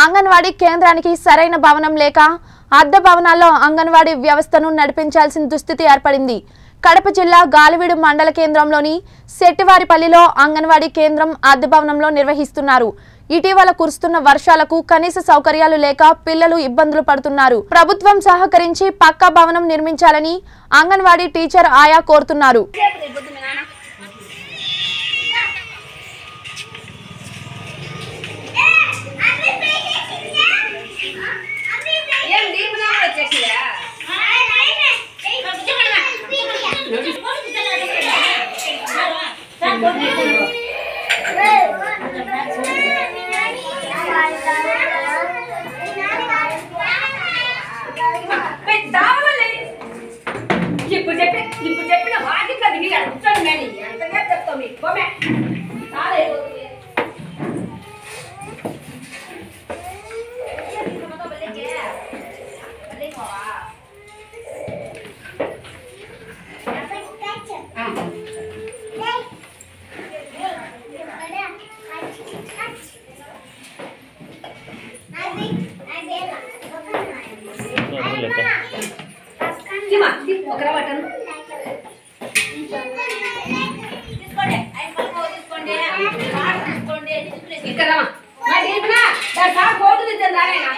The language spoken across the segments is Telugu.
అంగన్వాడీ కేంద్రానికి సరైన భవనం లేక అద్దె భవనాల్లో అంగన్వాడీ వ్యవస్థను నడిపించాల్సిన దుస్థితి ఏర్పడింది కడప జిల్లా గాలివీడు మండల కేంద్రంలోని శెట్టివారిపల్లిలో అంగన్వాడీ కేంద్రం అద్దె భవనంలో నిర్వహిస్తున్నారు ఇటీవల కురుస్తున్న వర్షాలకు కనీస సౌకర్యాలు లేక పిల్లలు ఇబ్బందులు పడుతున్నారు ప్రభుత్వం సహకరించి పక్కా భవనం నిర్మించాలని అంగన్వాడీ టీచర్ ఆయా కోరుతున్నారు ఏం దీపులా కూడా వచ్చేసిందా పెద్దామలే ఇప్పుడు చెప్పి ఇప్పుడు చెప్పిన వాటికి అది మీరు కూర్చోండి మేని ఎంతగా చెప్తావు మీకు పోమే చాలా అయిపోతుంది తీమా ఒక రవ్వటను ఇక్కడ రమ్మా. మరి దీపునా, దాని సార్ కోతులు ఇద్దాం రానేనా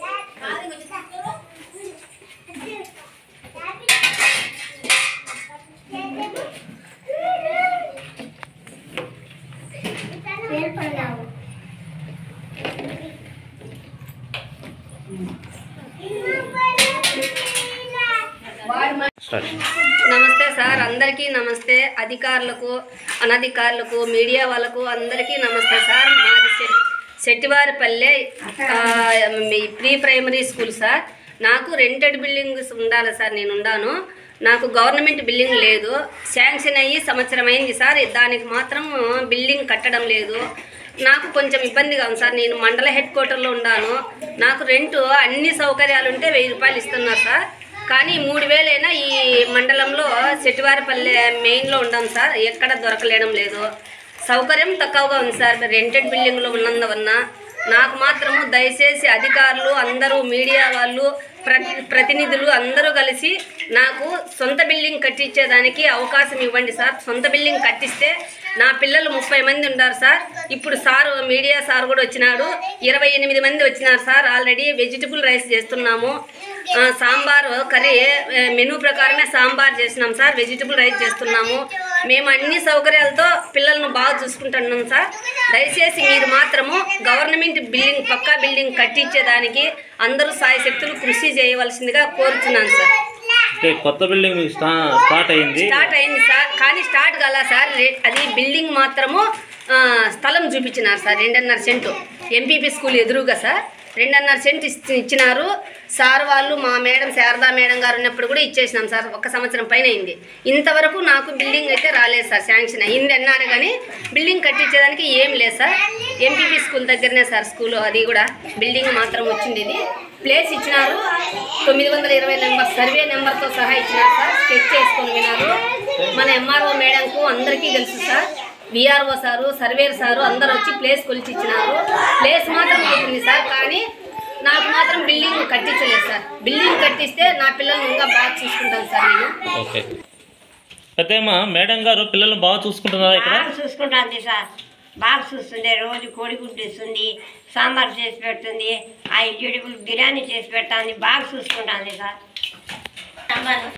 వాడు మ- స్టార్ట్ నమస్తే సార్ అందరికీ నమస్తే అధికారులకు అనధికారులకు మీడియా వాళ్ళకు అందరికీ నమస్తే సార్ మాది శె- శెట్టివారిపల్లె ఆ, మీ ప్రీ ప్రైమరీ స్కూల్ సార్ నాకు రెంటెడ్ బిల్డింగ్స్ ఉండాలి సార్ నేను ఉండాను నాకు గవర్నమెంట్ బిల్డింగ్ లేదు శాంక్షన్ అయ్యి సంవత్సరం అయింది సార్ దానికి మాత్రం బిల్డింగ్ కట్టడం లేదు నాకు కొంచెం ఇబ్బందిగా ఉంది సార్ నేను మండల హెడ్ క్వార్టర్లో ఉన్నాను నాకు రెంట్ అన్ని సౌకర్యాలు ఉంటే వెయ్యి రూపాయలు ఇస్తున్నారు సార్ కానీ మూడు వేలైనా ఈ మండలంలో సెటివారిపల్లె మెయిన్లో ఉండాం సార్ ఎక్కడ దొరకలేడం లేదు సౌకర్యం తక్కువగా ఉంది సార్ రెంటెడ్ బిల్డింగ్లో ఉన్నందువల్ల నాకు మాత్రము దయచేసి అధికారులు అందరూ మీడియా వాళ్ళు ప్రతి ప్రతినిధులు అందరూ కలిసి నాకు సొంత బిల్డింగ్ కట్టించేదానికి అవకాశం ఇవ్వండి సార్ సొంత బిల్డింగ్ కట్టిస్తే నా పిల్లలు ముప్పై మంది ఉన్నారు సార్ ఇప్పుడు సార్ మీడియా సార్ కూడా వచ్చినాడు ఇరవై ఎనిమిది మంది వచ్చినారు సార్ ఆల్రెడీ వెజిటబుల్ రైస్ చేస్తున్నాము ఆ, సాంబార్ కర్రీ ఆ, మెనూ ప్రకారమే సాంబార్ చేసినాం సార్ వెజిటబుల్ రైస్ చేస్తున్నాము మేము అన్ని సౌకర్యాలతో పిల్లలను బాగా చూసుకుంటున్నాం సార్ దయచేసి మీరు మాత్రము గవర్నమెంట్ బిల్డింగ్ పక్కా బిల్డింగ్ కట్టించేదానికి అందరూ సాయశక్తులు కృషి చేయవలసిందిగా కోరుతున్నాను సార్ అంటే కొత్త బిల్డింగ్ మీకు స్టా స్టార్ట్ అయింది స్టార్ట్ అయింది సార్ కానీ స్టార్ట్ కాల సార్ రే- అది బిల్డింగ్ మాత్రము ఆ, స్థలం చూపించినారు సార్ రెండున్నర సెంటు ఎంపీపీ స్కూల్ ఎదురుగా సార్ రెండున్నర సెంట్ ఇచ్చి- ఇచ్చినారు సార్ వాళ్ళు మా మేడం శారదా మేడం గారు ఉన్నప్పుడు కూడా ఇచ్చేసినాం సార్ ఒక సంవత్సరం పైన అయింది ఇంతవరకు నాకు బిల్డింగ్ అయితే రాలేదు సార్ శాంక్షన్ అయింది అన్నారు కానీ బిల్డింగ్ కట్టించేదానికి ఏం లేదు సార్ ఎంపీపీ స్కూల్ దగ్గరనే సార్ స్కూల్ అది కూడా బిల్డింగ్ మాత్రం వచ్చింది ఇది ప్లేస్ ఇచ్చినారు తొమ్మిది వందల ఇరవై నెంబర్ సర్వే నెంబర్తో సహా ఇచ్చినారు సార్ స్కెచ్ చేసుకొని వినారు మన ఎంఆర్ఓ మేడంకు అందరికీ తెలుసు sir VRO sir surveyor sir అందరు వచ్చి ప్లేస్ కొలిచి ఇచ్చినారు ప్లేస్ మాత్రం అవుతుంది సార్ కానీ నాకు మాత్రం బిల్డింగ్ కట్టించలేదు సార్ బిల్డింగ్ కట్టిస్తే నా పిల్లల్ని ఇంకా బాగా చూసుకుంటాను సార్ నేను ఓకే పెద్దమ్మ మేడం గారు పిల్లల్ని బాగా చూసుకుంటున్నారా ఇక్కడ బాగా చూసుకుంటుంది సార్ బాగా చూస్తుంది రోజు కోడిగుడ్డు ఇస్తుంది సాంబార్ చేసి పెడుతుంది ఆ వెజిటబుల్ బిర్యానీ చేసి పెడుతుంది బాగా చూసుకుంటుంది సార్